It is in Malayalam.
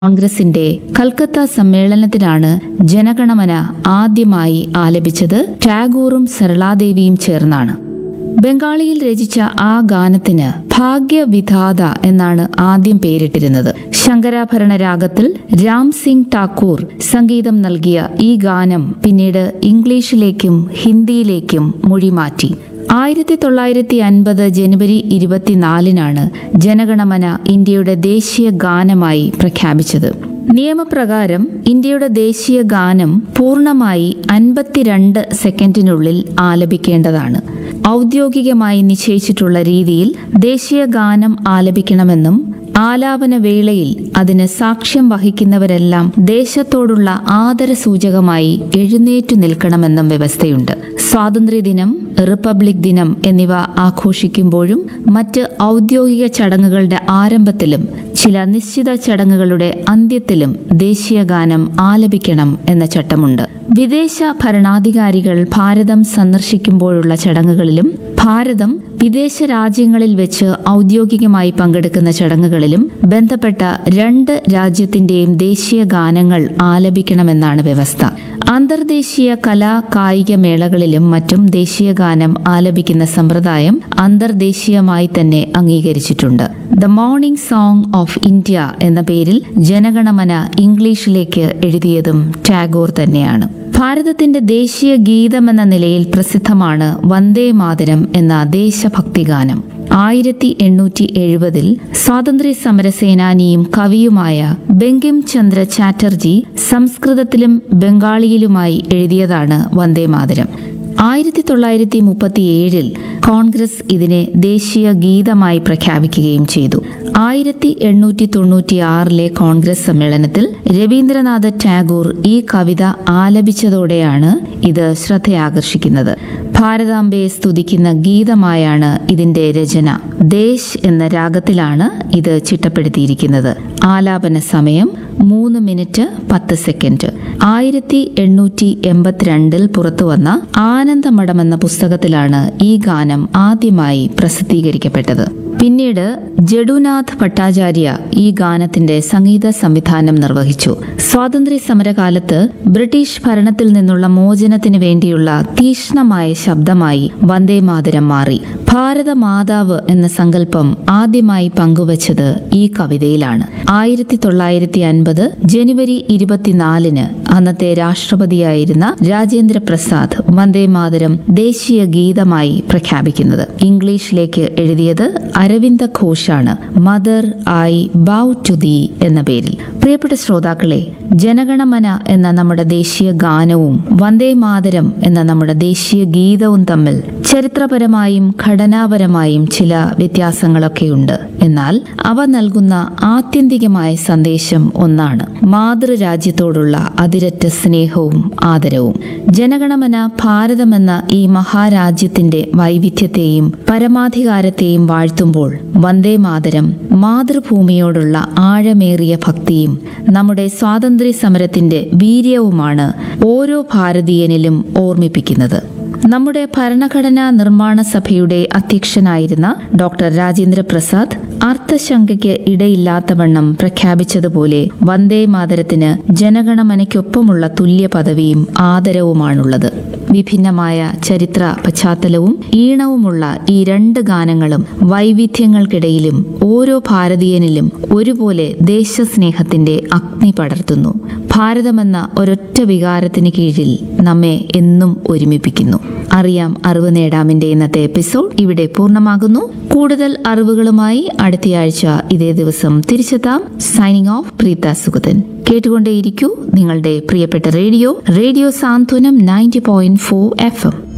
കോൺഗ്രസിന്റെ കൽക്കത്ത സമ്മേളനത്തിലാണ് ജനഗണമന ആദ്യമായി ആലപിച്ചത് ടാഗോറും സരളാദേവിയും ചേർന്നാണ് ബംഗാളിയിൽ രചിച്ച ആ ഗാനത്തിന് ഭാഗ്യവിധാത എന്നാണ് ആദ്യം പേരിട്ടിരുന്നത് ശങ്കരാഭരണ രാഗത്തിൽ രാം സിംഗ് ടാക്കൂർ സംഗീതം നൽകിയ ഈ ഗാനം പിന്നീട് ഇംഗ്ലീഷിലേക്കും ഹിന്ദിയിലേക്കും മൊഴിമാറ്റി ആയിരത്തി തൊള്ളായിരത്തി അൻപത് ജനുവരി ഇരുപത്തിനാലിനാണ് ജനഗണമന ഇന്ത്യയുടെ ദേശീയ ഗാനമായി പ്രഖ്യാപിച്ചത് നിയമപ്രകാരം ഇന്ത്യയുടെ ദേശീയ ഗാനം പൂർണ്ണമായി അൻപത്തിരണ്ട് സെക്കൻഡിനുള്ളിൽ ആലപിക്കേണ്ടതാണ് ഔദ്യോഗികമായി നിശ്ചയിച്ചിട്ടുള്ള രീതിയിൽ ദേശീയ ഗാനം ആലപിക്കണമെന്നും ആലാപന വേളയിൽ അതിന് സാക്ഷ്യം വഹിക്കുന്നവരെല്ലാം ദേശത്തോടുള്ള ആദരസൂചകമായി എഴുന്നേറ്റു നിൽക്കണമെന്നും വ്യവസ്ഥയുണ്ട് സ്വാതന്ത്ര്യദിനം റിപ്പബ്ലിക് ദിനം എന്നിവ ആഘോഷിക്കുമ്പോഴും മറ്റ് ഔദ്യോഗിക ചടങ്ങുകളുടെ ആരംഭത്തിലും ചില നിശ്ചിത ചടങ്ങുകളുടെ അന്ത്യത്തിലും ദേശീയ ഗാനം ആലപിക്കണം എന്ന ചട്ടമുണ്ട് വിദേശ ഭരണാധികാരികൾ ഭാരതം സന്ദർശിക്കുമ്പോഴുള്ള ചടങ്ങുകളിലും ഭാരതം വിദേശ രാജ്യങ്ങളിൽ വെച്ച് ഔദ്യോഗികമായി പങ്കെടുക്കുന്ന ചടങ്ങുകളിലും ബന്ധപ്പെട്ട രണ്ട് രാജ്യത്തിന്റെയും ദേശീയ ഗാനങ്ങൾ ആലപിക്കണമെന്നാണ് വ്യവസ്ഥ അന്തർദേശീയ കലാ കായിക മേളകളിലും മറ്റും ദേശീയ ഗാനം ആലപിക്കുന്ന സമ്പ്രദായം അന്തർദേശീയമായി തന്നെ അംഗീകരിച്ചിട്ടുണ്ട് the morning song of India എന്ന പേരിൽ ജനഗണമന ഇംഗ്ലീഷിലേക്ക് എഴുതിയതും ടാഗോർ തന്നെയാണ് ഭാരതത്തിന്റെ ദേശീയ ഗീതമെന്ന നിലയിൽ പ്രസിദ്ധമാണ് വന്ദേ മാതരം എന്ന ദേശഭക്തി ഗാനം ആയിരത്തി എണ്ണൂറ്റി എഴുപതിൽ സ്വാതന്ത്ര്യ സമര സേനാനിയും കവിയുമായ ബങ്കിം ചന്ദ്ര ചാറ്റർജി സംസ്കൃതത്തിലും ബംഗാളിയിലുമായി എഴുതിയതാണ് വന്ദേ മാതരം ആയിരത്തി തൊള്ളായിരത്തി മുപ്പത്തിയേഴിൽ കോൺഗ്രസ് ഇതിനെ ദേശീയ ഗീതമായി പ്രഖ്യാപിക്കുകയും ചെയ്തു ആയിരത്തി എണ്ണൂറ്റി തൊണ്ണൂറ്റി ആറിലെ കോൺഗ്രസ് സമ്മേളനത്തിൽ രവീന്ദ്രനാഥ ടാഗോർ ഈ കവിത ആലപിച്ചതോടെയാണ് ഇത് ശ്രദ്ധയാകർഷിക്കുന്നത് ഭാരതാംബയെ സ്തുതിക്കുന്ന ഗീതമായാണ് ഇതിന്റെ രചന ദേശ് എന്ന രാഗത്തിലാണ് ഇത് ചിട്ടപ്പെടുത്തിയിരിക്കുന്നത് ആലാപന സമയം മൂന്ന് മിനിറ്റ് പത്ത് സെക്കൻഡ് ആയിരത്തി എണ്ണൂറ്റി എൺപത്തിരണ്ടിൽ പുറത്തുവന്ന ആനന്ദമഠം എന്ന പുസ്തകത്തിലാണ് ഈ ഗാനം ആദ്യമായി പ്രസിദ്ധീകരിക്കപ്പെട്ടത് പിന്നീട് ജഡുനാഥ് ഭട്ടാചാര്യ ഈ ഗാനത്തിന്റെ സംഗീത സംവിധാനം നിർവഹിച്ചു സ്വാതന്ത്ര്യ സമരകാലത്ത് ബ്രിട്ടീഷ് ഭരണത്തിൽ നിന്നുള്ള മോചനത്തിന് വേണ്ടിയുള്ള തീക്ഷ്ണമായ ശബ്ദമായി വന്ദേ മാതരം മാറി ഭാരത മാതാവ് എന്ന സങ്കല്പം ആദ്യമായി പങ്കുവച്ചത് ഈ കവിതയിലാണ് ആയിരത്തി തൊള്ളായിരത്തി അൻപത് ജനുവരി ഇരുപത്തിനാലിന് അന്നത്തെ രാഷ്ട്രപതിയായിരുന്ന രാജേന്ദ്ര പ്രസാദ് വന്ദേ മാതരം ദേശീയ ഗീതമായി പ്രഖ്യാപിക്കുന്നത് ഇംഗ്ലീഷിലേക്ക് എഴുതിയത് അരവിന്ദ ഘോഷാണ് mother I bow to thee എന്ന പേരിൽ പ്രിയപ്പെട്ട ശ്രോതാക്കളെ ജനഗണമന എന്ന നമ്മുടെ ദേശീയ ഗാനവും വന്ദേ മാതരം എന്ന നമ്മുടെ ദേശീയ ഗീതവും തമ്മിൽ ചരിത്രപരമായും ഘടനാപരമായും ചില വ്യത്യാസങ്ങളൊക്കെയുണ്ട് എന്നാൽ അവ നൽകുന്ന ആത്യന്തികമായ സന്ദേശം ഒന്നാണ് മാതൃരാജ്യത്തോടുള്ള അതിരറ്റ സ്നേഹവും ആദരവും ജനഗണമന ഭാരതമെന്ന ഈ മഹാരാജ്യത്തിന്റെ വൈവിധ്യത്തെയും പരമാധികാരത്തെയും വാഴ്ത്തുമ്പോൾ വന്ദേ മാതരം മാതൃഭൂമിയോടുള്ള ആഴമേറിയ ഭക്തിയും നമ്മുടെ സ്വാതന്ത്ര്യ സമരത്തിന്റെ വീര്യവുമാണ് ഓരോ ഭാരതീയനിലും ഓർമ്മിപ്പിക്കുന്നത് നമ്മുടെ ഭരണഘടനാ നിർമ്മാണ സഭയുടെ അധ്യക്ഷനായിരുന്ന ഡോക്ടർ രാജേന്ദ്ര പ്രസാദ് അർത്ഥശങ്കയ്ക്ക് ഇടയില്ലാത്തവണ്ണം പ്രഖ്യാപിച്ചതുപോലെ വന്ദേ മാതരത്തിന് ജനഗണമനയ്ക്കൊപ്പമുള്ള തുല്യ പദവിയും ആദരവുമാണുള്ളത് വിഭിന്നമായ ചരിത്ര പശ്ചാത്തലവും ഈണവുമുള്ള ഈ രണ്ട് ഗാനങ്ങളും വൈവിധ്യങ്ങൾക്കിടയിലും ഓരോ ഭാരതീയനിലും ഒരുപോലെ ദേശസ്നേഹത്തിന്റെ അഗ്നി പടർത്തുന്നു ഭാരതമെന്ന ഒരൊറ്റ വികാരത്തിന് കീഴിൽ നമ്മെ എന്നും ഒരുമിപ്പിക്കുന്നു അറിയാം അറിവ് നേടാമിന്റെ ഇന്നത്തെ എപ്പിസോഡ് ഇവിടെ പൂർണ്ണമാകുന്നു കൂടുതൽ അറിവുകളുമായി അടുത്തയാഴ്ച ഇതേ ദിവസം തിരിച്ചെത്താം സൈനിങ് ഓഫ് പ്രീത സുഗതൻ കേട്ടുകൊണ്ടേയിരിക്കൂ നിങ്ങളുടെ പ്രിയപ്പെട്ട radio radio Santhwanam ninety point four F M